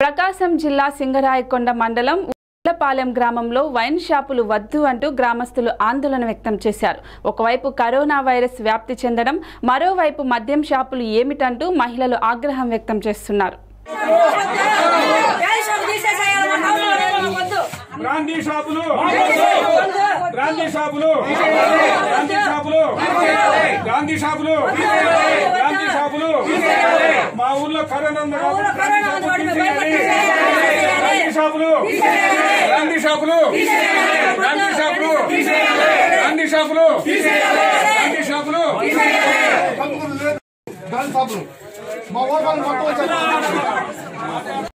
ప్రకాశం జిల్లా సింగరాయకొండ మండలం ఉల్లపాలెం గ్రామంలో వైన్ షాపులు వద్దు అంటూ గ్రామస్తులు ఆందోళన వ్యక్తం చేశారు ఒకవైపు కరోనా వైరస్ వ్యాప్తి చెందడం మరోవైపు మద్యం షాపులు ఏమిటంటూ మహిళలు ఆగ్రహం వ్యక్తం చేస్తున్నారు బ్రాందీ షాపులు బ్రాందీ షాపులు బ్రాందీ షాపులు గాంధీ షాపులు గాంధీ షాపులు మా ఊర్లో కరోనా ఉంది కాబట్టి బ్రాందీ షాపులు బ్రాందీ షాపులు బ్రాందీ షాపులు బ్రాందీ షాపులు బ్రాందీ షాపులు గాలి షాపులు మా ఊరు వాళ్ళు మొత్తం వచ్చారు